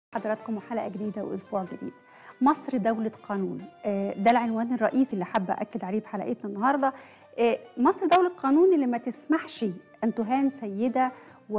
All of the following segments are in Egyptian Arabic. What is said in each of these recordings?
حضراتكم وحلقه جديده واسبوع جديد. مصر دوله قانون آه، ده العنوان الرئيسي اللي حابه اكد عليه في حلقتنا النهارده. آه، مصر دوله قانون اللي ما تسمحش ان تهان سيده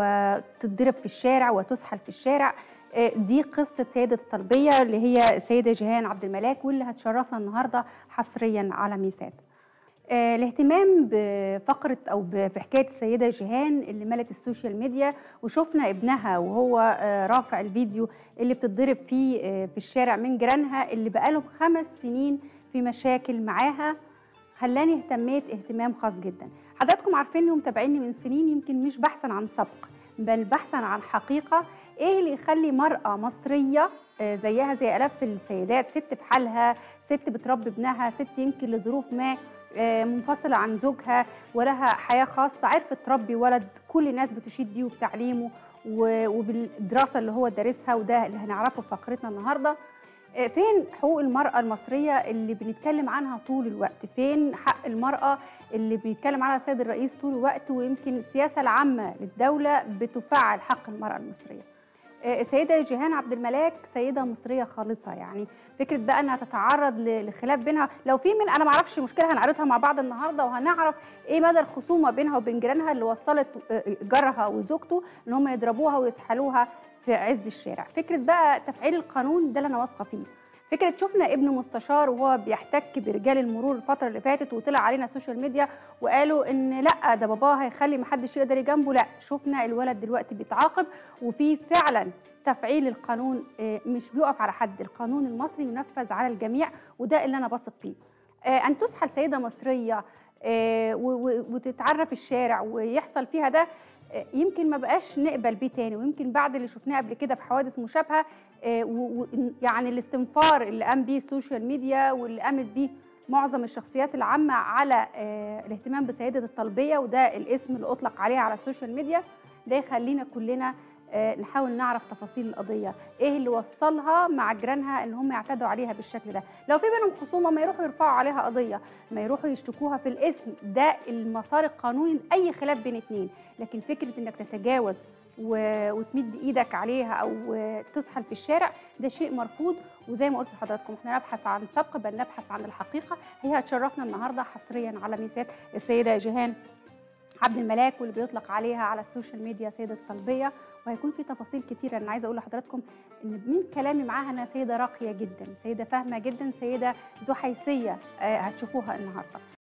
وتتضرب في الشارع وتسحل في الشارع. آه، دي قصه سيده الطلبيه اللي هي السيده جيهان عبد الملاك واللي هتشرفنا النهارده حصريا على ميسات. آه، الاهتمام بفقرة أو ب- بحكاية السيدة جيهان اللي ملت السوشيال ميديا وشفنا ابنها وهو آه، رافع الفيديو اللي بتتضرب فيه آه، في الشارع من جيرانها اللي بقالهم خمس سنين في مشاكل معاها خلاني اهتميت اهتمام خاص جدا حضراتكم عارفيني ومتابعيني من سنين يمكن مش بحثا عن سبق بل بحثا عن حقيقة ايه اللي يخلي مرأة مصرية آه، زيها زي آلاف السيدات ست في حالها ست بتربي ابنها ست يمكن لظروف ما آه، منفصلة عن زوجها ولها حياة خاصة عرفت تربي ولد كل الناس بتشيد بيه وبتعليمه و- وبالدراسة اللي هو دارسها وده اللي هنعرفه في فقرتنا النهاردة آه، فين حقوق المرأة المصرية اللي بنتكلم عنها طول الوقت فين حق المرأة اللي بيتكلم عنها السيد الرئيس طول الوقت ويمكن السياسة العامة للدولة بتفعل حق المرأة المصرية آه، السيدة جيهان عبد الملاك سيدة مصرية خالصة يعني فكرة بقى انها تتعرض ل- لخلاف بينها لو في من انا ما اعرفش مشكلة هنعرضها مع بعض النهاردة وهنعرف ايه مدى الخصومة بينها وبين جيرانها اللي وصلت آه، جارها وزوجته ان هم يضربوها ويسحلوها في عز الشارع فكرة بقى تفعيل القانون ده اللي انا واثقة فيه فكرة شفنا ابن مستشار وهو بيحتك برجال المرور الفترة اللي فاتت وطلع علينا السوشيال ميديا وقالوا ان لا ده باباه هيخلي محدش يقدر جنبه لا شفنا الولد دلوقتي بيتعاقب وفي فعلا تفعيل القانون آه، مش بيقف على حد القانون المصري ينفذ على الجميع وده اللي انا بثق فيه آه، ان تسحل سيده مصريه آه، و- و- وتتعرف الشارع ويحصل فيها ده آه، يمكن ما بقاش نقبل بيه تاني ويمكن بعد اللي شفناه قبل كده في حوادث مشابهه آه، و- و- يعني الاستنفار اللي قام بيه السوشيال ميديا واللي قامت بيه معظم الشخصيات العامه على آه، الاهتمام بسيده الطلبيه وده الاسم اللي اطلق عليها على السوشيال ميديا ده يخلينا كلنا آه، نحاول نعرف تفاصيل القضيه ايه اللي وصلها مع جيرانها ان هم يعتدوا عليها بالشكل ده لو في بينهم خصومه ما يروحوا يرفعوا عليها قضيه ما يروحوا يشتكوها في الاسم ده المسار القانوني لاي خلاف بين اتنين لكن فكره انك تتجاوز و... وتمد ايدك عليها او تسحل في الشارع ده شيء مرفوض وزي ما قلت لحضراتكم احنا نبحث عن سبق بل نبحث عن الحقيقه هي هتشرفنا النهارده حصريا على ميسات السيده جيهان عبد الملاك واللي بيطلق عليها على السوشيال ميديا سيدة الطلبية وهيكون في تفاصيل كتيرة أنا عايزة أقول لحضراتكم إن من كلامي معاها أنها سيدة راقية جدا سيدة فاهمة جدا سيدة ذو حيثية آه، هتشوفوها النهاردة